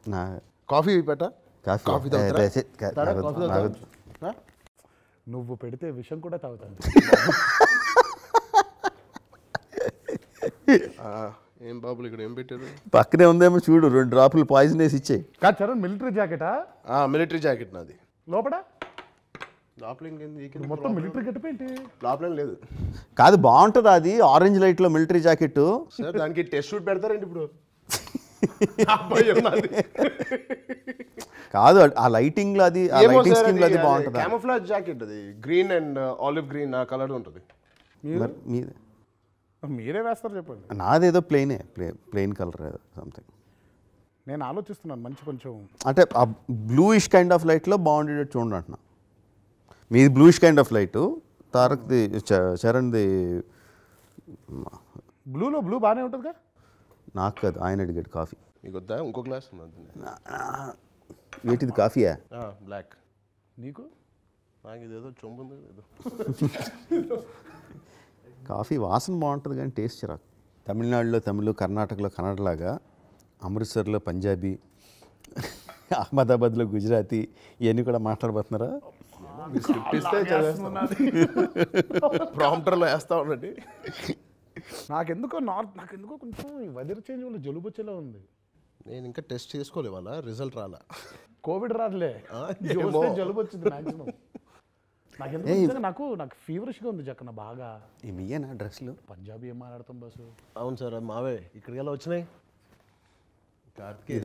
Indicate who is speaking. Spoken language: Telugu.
Speaker 1: నా
Speaker 2: కాఫీ పెట్ట
Speaker 1: కాఫీ
Speaker 2: కాఫీ
Speaker 1: ఏ,
Speaker 2: తాగుతారా?
Speaker 1: దయచే- కా-
Speaker 2: తారా?
Speaker 1: తాగొద్దు,
Speaker 2: కాఫీ తాగుతారా?
Speaker 1: తాగొద్దు.
Speaker 2: ఆ?
Speaker 3: నువ్వు పెడితే విషం కూడా తాగుతాను
Speaker 2: ఆ, ఏం బాబులు ఇక్కడ ఏం పెట్టారు
Speaker 1: పక్కనే ఉందేమో చూడు రెండు డ్రాపులు పాయిజన్ వేసి ఇచ్చేయి
Speaker 3: కాదు చరణ్ మిలిటరీ జాకెటా
Speaker 2: మిలిటరీ జాకెట్ నాది
Speaker 3: లోపల
Speaker 2: లోపల ఇంకేంది ఈ కింద
Speaker 3: మొత్తం మిలిటరీ గెటప్ ఏంటి
Speaker 2: లోపల ఏం లేదు
Speaker 1: కాదు బాగుంటుంది అది ఆరెంజ్ లైట్లో మిలిటరీ జాకెట్
Speaker 2: సార్ దానికి టెస్ట్ షూట్ పెడతారండి ఇప్పుడు అబ్బాయి ఉన్నది.
Speaker 1: కాదు ఆ లైటింగ్ లో అది ఆ
Speaker 2: ఏమో
Speaker 1: లైటింగ్
Speaker 2: సార్
Speaker 1: స్కీమ్ లో అది
Speaker 2: అది
Speaker 1: బాగుంటుంది
Speaker 2: క్యామోఫ్లాజ్ జాకెట్ అది గ్రీన్ అండ్ ఆలివ్ గ్రీన్ ఆ కలర్ ఉంటుంది
Speaker 1: మరి మీది
Speaker 3: మీరే వేస్తారు చెప్పండి
Speaker 1: నాదేదో ప్లెయినే ప్లే ప్లెయిన్ కలర్ ఏదో సంథింగ్
Speaker 3: నేను ఆలోచిస్తున్నాను మంచి కొంచెం
Speaker 1: అంటే ఆ బ్లూయిష్ కైండ్ ఆఫ్ లైట్లో బాగుండేటట్టు చూడండి అంటున్నా మీది బ్లూయిష్ కైండ్ ఆఫ్ లైట్ తారక్ది చ- చరణ్ది
Speaker 3: బ్లూలో బ్లూ బాగానే ఉంటుందిగా
Speaker 1: నాకు కాదు ఆయన అడిగాడు కాఫీ
Speaker 2: మీకు వద్దా ఇంకో గ్లాస్ ఉన్నది
Speaker 1: వీటిది కాఫీయా
Speaker 2: బ్లాక్
Speaker 3: నీకు
Speaker 2: నాకు ఇదేదో చొంపు ఉంది ఏదో
Speaker 1: కాఫీ వాసన బాగుంటుంది కానీ టేస్ట్ చిరాకు తమిళనాడులో తమిళ కర్ణాటకలో కన్నడలాగా అమృత్సర్లో పంజాబీ అహ్మదాబాద్లో గుజరాతీ ఇవన్నీ కూడా మాట్లాడబోతున్నారా
Speaker 2: స్క్రిప్ట్ ఇస్తే చదివేస్తాను ప్రాంప్టర్లో వేస్తా ఉండండి
Speaker 3: నాకెందుకో నార్త్ నాకెందుకో కొంచెం ఈ వెదర్ చేంజ్ వల్ల జలుబు వచ్చేలా ఉంది
Speaker 2: నేను ఇంకా టెస్ట్ చేసుకోలే వాళ్ళ రిజల్ట్ రాలా
Speaker 3: కోవిడ్ రాదులే
Speaker 2: ఆ,
Speaker 3: చూస్తే
Speaker 2: ఏమో.
Speaker 3: జలుబు వచ్చింది మాక్సిమం నాకెందుకు నిజంగా నాకు నాకు ఫీవరిష్గా ఉంది జక్కన బాగా
Speaker 1: ఇవి ఇయ్యనా డ్రెస్లు
Speaker 3: పంజాబీ ఏం మాట్లాడతాం బస్సు
Speaker 2: అవును సార్ అది మావే ఇక్కడికి ఎలా వచ్చినాయి కార్తికేయ